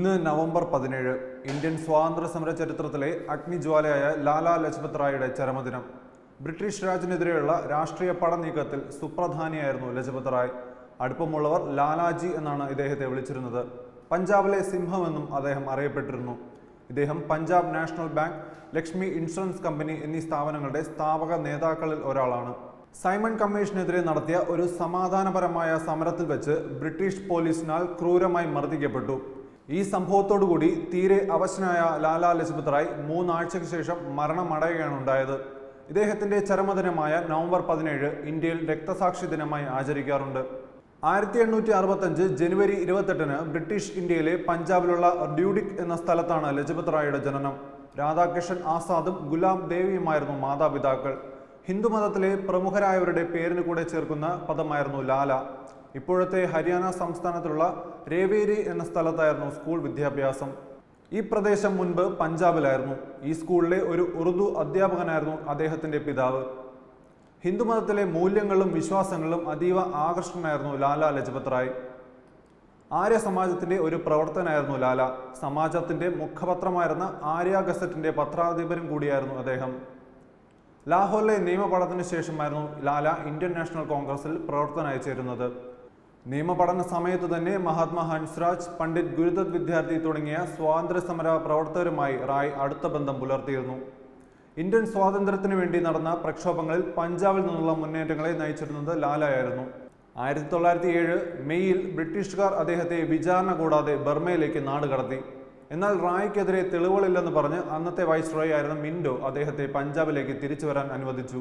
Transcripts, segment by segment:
ഇന്ന് നവംബർ പതിനേഴ് ഇന്ത്യൻ സ്വാതന്ത്ര്യ സമര ചരിത്രത്തിലെ അഗ്നിജ്വാലയായ ലാലാ ലജ്പത് റായിയുടെ ചരമദിനം ബ്രിട്ടീഷ് രാജിനെതിരെയുള്ള രാഷ്ട്രീയ പടനീക്കത്തിൽ സുപ്രധാനിയായിരുന്നു ലജ്പത് റായ് അടുപ്പമുള്ളവർ ലാലാജി എന്നാണ് ഇദ്ദേഹത്തെ വിളിച്ചിരുന്നത് പഞ്ചാബിലെ സിംഹമെന്നും അദ്ദേഹം അറിയപ്പെട്ടിരുന്നു ഇദ്ദേഹം Punjab national bank Lakshmi insurance company എന്നീ സ്ഥാപനങ്ങളുടെ സ്ഥാപക നേതാക്കളിൽ ഒരാളാണ് സൈമൺ കമ്മീഷനെതിരെ നടത്തിയ ഒരു സമാധാനപരമായ സമരത്തിൽ വെച്ച് ബ്രിട്ടീഷ് പോലീസിനാൽ ക്രൂരമായി മർദ്ദിക്കപ്പെട്ടു ഈ സംഭവത്തോടുകൂടി തീരെ അവശനായ ലാലാ ലജ്പത് റായ് മൂന്നാഴ്ചയ്ക്ക് ശേഷം മരണമടയുകയാണ് ഉണ്ടായത് ഇദ്ദേഹത്തിന്റെ ചരമദിനമായ നവംബർ പതിനേഴ് ഇന്ത്യയിൽ രക്തസാക്ഷി ദിനമായി ആചരിക്കാറുണ്ട് ആയിരത്തി എണ്ണൂറ്റി അറുപത്തഞ്ച് ജനുവരി ഇരുപത്തെട്ടിന് ബ്രിട്ടീഷ് ഇന്ത്യയിലെ പഞ്ചാബിലുള്ള ഡ്യൂഡിക് എന്ന സ്ഥലത്താണ് ലജ്പത് റായിയുടെ ജനനം രാധാകൃഷ്ണൻ ആസാദും ഗുലാം ദേവിയുമായിരുന്നു മാതാപിതാക്കൾ ഹിന്ദുമതത്തിലെ പ്രമുഖരായവരുടെ പേരിന് കൂടെ ചേർക്കുന്ന പദമായിരുന്നു ലാല ഇപ്പോഴത്തെ ഹരിയാന സംസ്ഥാനത്തിലുള്ള രേവേരി എന്ന സ്ഥലത്തായിരുന്നു സ്കൂൾ വിദ്യാഭ്യാസം ഈ പ്രദേശം മുൻപ് പഞ്ചാബിലായിരുന്നു ഈ സ്കൂളിലെ ഒരു ഉറുദു അധ്യാപകനായിരുന്നു അദ്ദേഹത്തിന്റെ പിതാവ് ഹിന്ദുമതത്തിലെ മൂല്യങ്ങളും വിശ്വാസങ്ങളും അതീവ ആകർഷണനായിരുന്നു ലാല ലജ്പത് റായ് ആര്യ സമാജത്തിന്റെ ഒരു പ്രവർത്തനായിരുന്നു ലാല സമാജത്തിന്റെ മുഖപത്രമായിരുന്ന ആര്യ ഗസറ്റിന്റെ പത്രാധിപരും കൂടിയായിരുന്നു അദ്ദേഹം ലാഹോറിലെ നിയമപഠനത്തിന് ശേഷമായിരുന്നു ലാല ഇന്ത്യൻ നാഷണൽ കോൺഗ്രസിൽ പ്രവർത്തനായി ചേരുന്നത് നിയമപഠന സമയത്ത് തന്നെ മഹാത്മാ ഹൻസ്രാജ് പണ്ഡിറ്റ് ഗുരുദത്ത് വിദ്യാർത്ഥി തുടങ്ങിയ സ്വാതന്ത്ര്യ സമര പ്രവർത്തകരുമായി റായ് അടുത്ത ബന്ധം പുലർത്തിയിരുന്നു ഇന്ത്യൻ സ്വാതന്ത്ര്യത്തിന് വേണ്ടി നടന്ന പ്രക്ഷോഭങ്ങളിൽ പഞ്ചാബിൽ നിന്നുള്ള മുന്നേറ്റങ്ങളെ നയിച്ചിരുന്നത് ലാലായായിരുന്നു ആയിരത്തി തൊള്ളായിരത്തി ഏഴ് മെയ്യിൽ ബ്രിട്ടീഷുകാർ അദ്ദേഹത്തെ വിചാരണ കൂടാതെ ബർമയിലേക്ക് നാട് കടത്തി എന്നാൽ റായ്ക്കെതിരെ തെളിവുകളില്ലെന്ന് പറഞ്ഞ് അന്നത്തെ വൈസ്രോയി ആയിരുന്ന മിൻഡോ അദ്ദേഹത്തെ പഞ്ചാബിലേക്ക് തിരിച്ചു വരാൻ അനുവദിച്ചു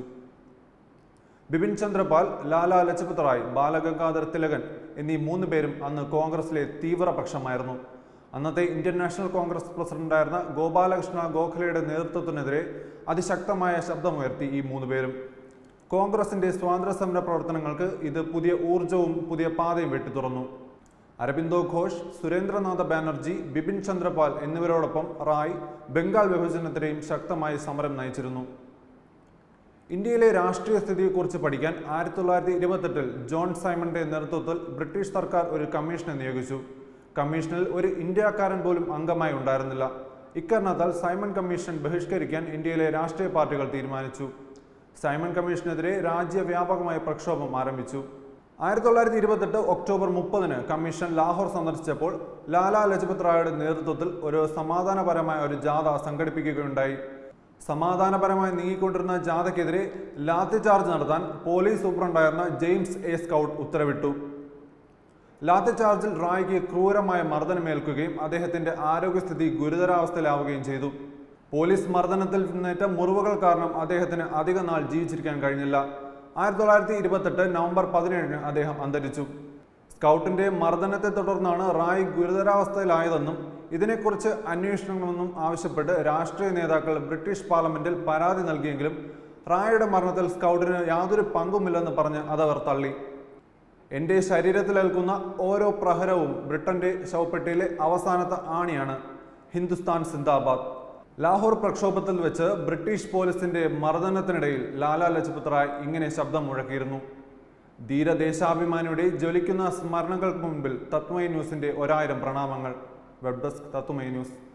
ബിപിൻ ചന്ദ്രപാൽ ലാലാ ലജ്പത് റായ് ബാലഗംഗാധർ തിലകൻ എന്നീ മൂന്ന് പേരും അന്ന് കോൺഗ്രസിലെ തീവ്രപക്ഷമായിരുന്നു അന്നത്തെ ഇന്ത്യൻ നാഷണൽ കോൺഗ്രസ് പ്രസിഡന്റായിരുന്ന ഗോപാലകൃഷ്ണ ഗോഖലെയുടെ നേതൃത്വത്തിനെതിരെ അതിശക്തമായ ശബ്ദമുയർത്തി ഈ മൂന്ന് പേരും കോൺഗ്രസിന്റെ സ്വാതന്ത്ര്യ സമര പ്രവർത്തനങ്ങൾക്ക് ഇത് പുതിയ ഊർജവും പുതിയ പാതയും വെട്ടിത്തുറന്നു അരബിന്ദോ ഘോഷ് സുരേന്ദ്രനാഥ ബാനർജി ബിപിൻ ചന്ദ്രപാൽ എന്നിവരോടൊപ്പം റായ് ബംഗാൾ വിഭജനത്തിനെയും ശക്തമായി സമരം നയിച്ചിരുന്നു ഇന്ത്യയിലെ രാഷ്ട്രീയ സ്ഥിതിയെക്കുറിച്ച് പഠിക്കാൻ ആയിരത്തി തൊള്ളായിരത്തി ഇരുപത്തെട്ടിൽ ജോൺ സൈമന്റെ നേതൃത്വത്തിൽ ബ്രിട്ടീഷ് സർക്കാർ ഒരു കമ്മീഷനെ നിയോഗിച്ചു കമ്മീഷനിൽ ഒരു ഇന്ത്യക്കാരൻ പോലും അംഗമായി ഉണ്ടായിരുന്നില്ല ഇക്കാരണത്താൽ സൈമൺ കമ്മീഷൻ ബഹിഷ്കരിക്കാൻ ഇന്ത്യയിലെ രാഷ്ട്രീയ പാർട്ടികൾ തീരുമാനിച്ചു സൈമൺ കമ്മീഷനെതിരെ രാജ്യവ്യാപകമായ പ്രക്ഷോഭം ആരംഭിച്ചു ആയിരത്തി തൊള്ളായിരത്തി ഇരുപത്തെട്ട് ഒക്ടോബർ മുപ്പതിന് കമ്മീഷൻ ലാഹോർ സന്ദർശിച്ചപ്പോൾ ലാലാ ലജ്പത് റായുടെ നേതൃത്വത്തിൽ ഒരു സമാധാനപരമായ ഒരു ജാഥ സംഘടിപ്പിക്കുകയുണ്ടായി സമാധാനപരമായി നീങ്ങിക്കൊണ്ടിരുന്ന ജാഥയ്ക്കെതിരെ ലാത്തി ചാർജ് നടത്താൻ പോലീസ് സൂപ്രണ്ടായിരുന്ന ജെയിംസ് എ സ്കൗട്ട് ഉത്തരവിട്ടു ലാത്തി ചാർജിൽ റായ്ക്ക് ക്രൂരമായ മർദ്ദനമേൽക്കുകയും അദ്ദേഹത്തിന്റെ ആരോഗ്യസ്ഥിതി ഗുരുതരാവസ്ഥയിലാവുകയും ചെയ്തു പോലീസ് മർദ്ദനത്തിൽ നിന്നേറ്റ മുറിവുകൾ കാരണം അദ്ദേഹത്തിന് അധിക നാൾ ജീവിച്ചിരിക്കാൻ കഴിഞ്ഞില്ല ആയിരത്തി തൊള്ളായിരത്തി ഇരുപത്തെട്ട് നവംബർ പതിനേഴിന് അദ്ദേഹം അന്തരിച്ചു സ്കൗട്ടിന്റെ മർദ്ദനത്തെ തുടർന്നാണ് റായ് ഗുരുതരാവസ്ഥയിലായതെന്നും ഇതിനെക്കുറിച്ച് അന്വേഷിക്കണമെന്നും ആവശ്യപ്പെട്ട് രാഷ്ട്രീയ നേതാക്കൾ ബ്രിട്ടീഷ് പാർലമെന്റിൽ പരാതി നൽകിയെങ്കിലും റായയുടെ മരണത്തിൽ സ്കൗട്ടിന് യാതൊരു പങ്കുമില്ലെന്ന് പറഞ്ഞ് അതവർ തള്ളി എൻ്റെ ശരീരത്തിലേൽക്കുന്ന ഓരോ പ്രഹരവും ബ്രിട്ടന്റെ ശവപ്പെട്ടിയിലെ അവസാനത്തെ ആണിയാണ് ഹിന്ദുസ്ഥാൻ സിന്ദാബാദ് ലാഹോർ പ്രക്ഷോഭത്തിൽ വെച്ച് ബ്രിട്ടീഷ് പോലീസിന്റെ മർദ്ദനത്തിനിടയിൽ ലാലാ ലജ്പത് റായ് ഇങ്ങനെ ശബ്ദം മുഴക്കിയിരുന്നു ധീരദേശാഭിമാനിയുടെ ജ്വലിക്കുന്ന സ്മരണകൾക്ക് മുമ്പിൽ തത്വമൈ ന്യൂസിന്റെ ഒരായിരം പ്രണാമങ്ങൾ വെബ് ഡെസ്ക് തത്വമൈ ന്യൂസ്